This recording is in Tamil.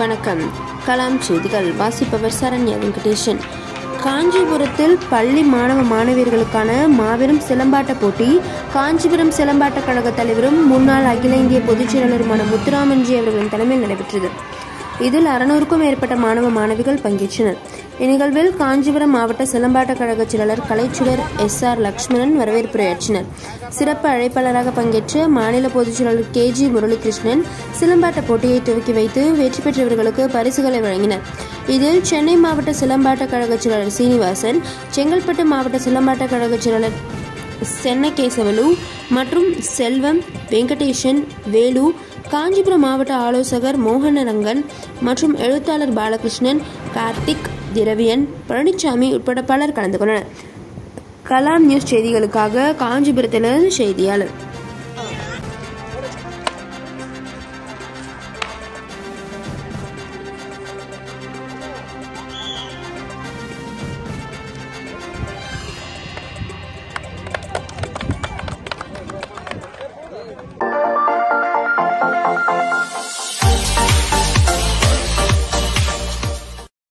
வணக்கம் கலாம் செய்திகள் வாசிப்பவர் சரண்யா வெங்கடேஷன் காஞ்சிபுரத்தில் பள்ளி மாணவ மாணவியர்களுக்கான மாபெரும் சிலம்பாட்ட போட்டி காஞ்சிபுரம் சிலம்பாட்ட கழக தலைவரும் முன்னாள் அகில இந்திய பொதுச் செயலாளருமான முத்துராமன்ஜி அவர்களின் தலைமையில் நடைபெற்றது இதில் அறுநூறுக்கும் மேற்பட்ட மாணவ மாணவிகள் பங்கேற்றனர் இந்நிகழ்வில் காஞ்சிபுரம் மாவட்ட சிலம்பாட்ட கழக செயலாளர் கலைச்சுடர் எஸ் ஆர் லக்ஷ்மணன் வரவேற்புரையாற்றினர் சிறப்பு அழைப்பாளராக பங்கேற்ற மாநில பொதுச் செயலாளர் கே ஜி முரளிகிருஷ்ணன் சிலம்பாட்ட போட்டியை துவக்கி வைத்து வெற்றி பெற்றவர்களுக்கு பரிசுகளை வழங்கினர் இதில் சென்னை மாவட்ட சிலம்பாட்ட கழக செயலாளர் சீனிவாசன் செங்கல்பட்டு மாவட்ட சிலம்பாட்ட கழக செயலாளர் சென்னகேசவலு மற்றும் செல்வம் வெங்கடேஷன் வேலு காஞ்சிபுரம் மாவட்ட ஆலோசகர் மோகனரங்கன் மற்றும் எழுத்தாளர் பாலகிருஷ்ணன் கார்த்திக் திரவியன் பழனிசாமி உட்பட பலர் கலந்து கொண்டனர் கலாம் நியூஸ் செய்திகளுக்காக காஞ்சிபுரத்திலிருந்து செய்தியாளர்